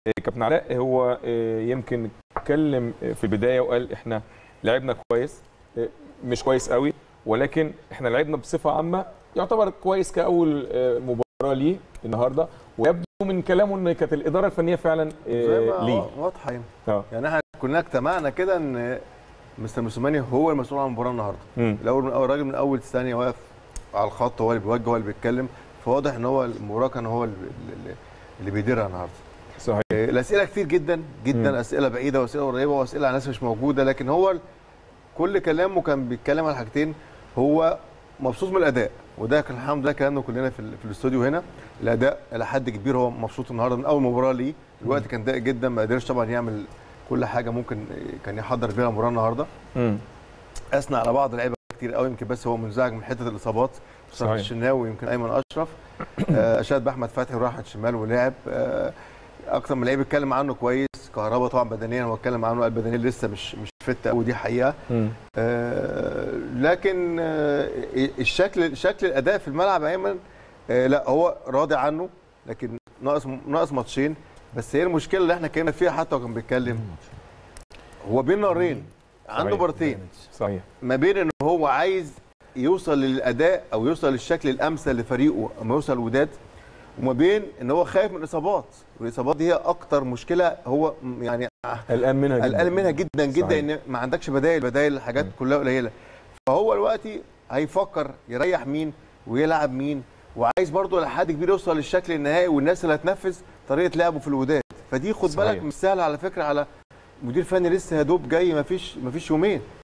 كابتن علاء هو آه، يمكن اتكلم في البدايه وقال احنا لعبنا كويس آه، مش كويس قوي ولكن احنا لعبنا بصفه عامه يعتبر كويس كاول آه، مباراه ليه النهارده ويبدو من كلامه ان كانت الاداره الفنيه فعلا زي آه، ما ليه واضحه يعني اه يعني احنا كلنا اجتمعنا كده ان مستر موسوماني هو المسؤول عن المباراه النهارده مم. الاول من اول راجل من اول ثانيه واقف على الخط هو اللي بيوجه هو اللي بيتكلم فواضح ان هو المباراه كان هو اللي, اللي- اللي بيديرها النهارده صحيح إيه، الاسئله كتير جدا جدا مم. اسئله بعيده واسئله قريبه واسئله على ناس مش موجوده لكن هو كل كلامه كان بيتكلم على حاجتين هو مبسوط من الاداء وده كان الحمد لله كلامنا كلنا في, ال- في الاستوديو هنا الاداء الى حد كبير هو مبسوط النهارده من اول مباراه ليه الوقت كان ضيق جدا ما قدرش طبعا يعمل كل حاجه ممكن كان يحضر بيها المباراه النهارده مم. اثنى على بعض اللعيبه كتير قوي يمكن بس هو منزعج من حته الاصابات صحيح. صحيح الشناوي ويمكن ايمن اشرف آه، اشاد باحمد فتحي وراح الشمال ولعب آه، اكتر من لعيب اتكلم عنه كويس كهربا طبعا بدنيا هو اتكلم عنه قال بدنيا لسه مش مش فت قوي دي حقيقه مم. آه، لكن آه، الشكل شكل الاداء في الملعب ايمن آه، لا هو راضي عنه لكن ناقص ناقص ماتشين بس هي المشكله اللي احنا كنا فيها حتى وكان بيتكلم هو بين نارين عنده صحيح. بارتين صحيح ما بين ان هو عايز يوصل للاداء او يوصل للشكل الامثل لفريقه اما يوصل الوداد وما بين ان هو خايف من الاصابات والاصابات دي هي اكتر مشكله هو م- يعني قلقان منها جدا قلقان منها جدا جدا صحيح. ان ما عندكش بدائل بدائل الحاجات كلها قليله فهو دلوقتي هيفكر يريح مين ويلعب مين وعايز برضه لحد كبير يوصل للشكل النهائي والناس اللي هتنفذ طريقه لعبه في الوداد فدي خد صحيح. بالك مش سهله على فكره على مدير فني لسه يا دوب جاي ما فيش ما فيش يومين